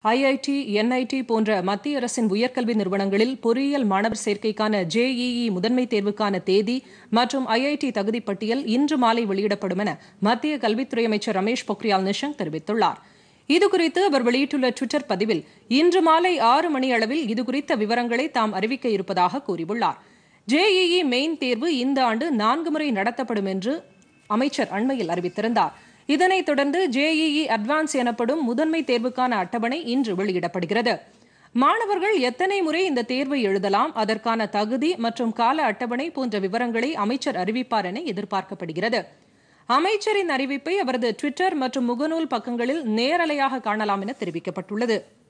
IIT NIT போன்ற மத்திய அரசின் உயர்கல்வி நிறுவனங்களில் பொறியியல் மாணவர் சேர்க்கைக்கான ஜேஇஇ முதன்மை தேர்வுக்கான தேதி மற்றும் ஐஐடி தகுதி பட்டியல் இன்று மாலை வெளியிடப்படும் என மத்திய கல்வித்துறை அமைச்சர் ரமேஷ் பொக்ரியால் நிஷாங்க் தெரிவித்துள்ளார் இதுகுறித்து அவர் வெளியிட்டுள்ள டுவிட்டர் பதிவில் இன்று மாலை ஆறு மணி அளவில் இதுகுறித்த விவரங்களை தாம் அறிவிக்க இருப்பதாக கூறியுள்ளார் ஜேஇஇ மெயின் தேர்வு இந்த ஆண்டு நான்கு முறை நடத்தப்படும் என்று அமைச்சர் அண்மையில் அறிவித்திருந்தார் இதனைத் தொடர்ந்து ஜேஇஇ அட்வான்ஸ் எனப்படும் முதன்மை தேர்வுக்கான அட்டவணை இன்று வெளியிடப்படுகிறது மாணவர்கள் எத்தனை முறை இந்த தேர்வை எழுதலாம் அதற்கான தகுதி மற்றும் கால அட்டவணை போன்ற விவரங்களை அமைச்சர் அறிவிப்பார் என எதிர்பார்க்கப்படுகிறது அமைச்சரின் அறிவிப்பை அவரது ட்விட்டர் மற்றும் முகநூல் பக்கங்களில் நேரலையாக காணலாம் என தெரிவிக்கப்பட்டுள்ளது